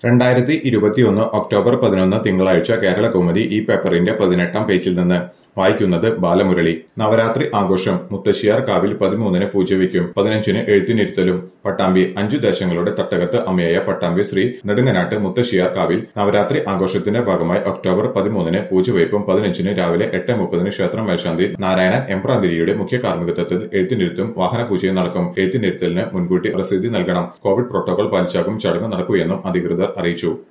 രണ്ടായിരത്തി ഇരുപത്തിയൊന്ന് ഒക്ടോബർ പതിനൊന്ന് തിങ്കളാഴ്ച കേരള കൗമുദി ഈ പേപ്പറിന്റെ പതിനെട്ടാം പേജിൽ നിന്ന് വായിക്കുന്നത് ബാലമുരളി നവരാത്രി ആഘോഷം മുത്തശ്ശിയാർ കാവിൽ പതിമൂന്നിന് പൂജവയ്ക്കും പതിനഞ്ചിന് എഴുത്തിനിരുത്തലും പട്ടാമ്പി അഞ്ചു ദേശങ്ങളുടെ തട്ടകത്ത് അമ്മയായ പട്ടാമ്പി ശ്രീ നെടുങ്ങനാട്ട് മുത്തശ്ശിയാർ കാവിൽ നവരാത്രി ആഘോഷത്തിന്റെ ഭാഗമായി ഒക്ടോബർ പതിമൂന്നിന് പൂജവയ്പും പതിനഞ്ചിന് രാവിലെ എട്ട് മുപ്പതിന് ക്ഷേത്രം മേൽശാന്തി നാരായണൻ എംപ്രാന്തിരിയുടെ മുഖ്യ കാർമ്മികത്വത്തിൽ എഴുത്തിനിരുത്തും വാഹന പൂജയും നടക്കും എഴുത്തിനിരുത്തലിന് മുൻകൂട്ടി രസീതി നൽകണം കോവിഡ് പ്രോട്ടോകോൾ പാലിച്ചാകും ചടങ്ങ് നടക്കുകയെന്നും അധികൃതർ അറിയിച്ചു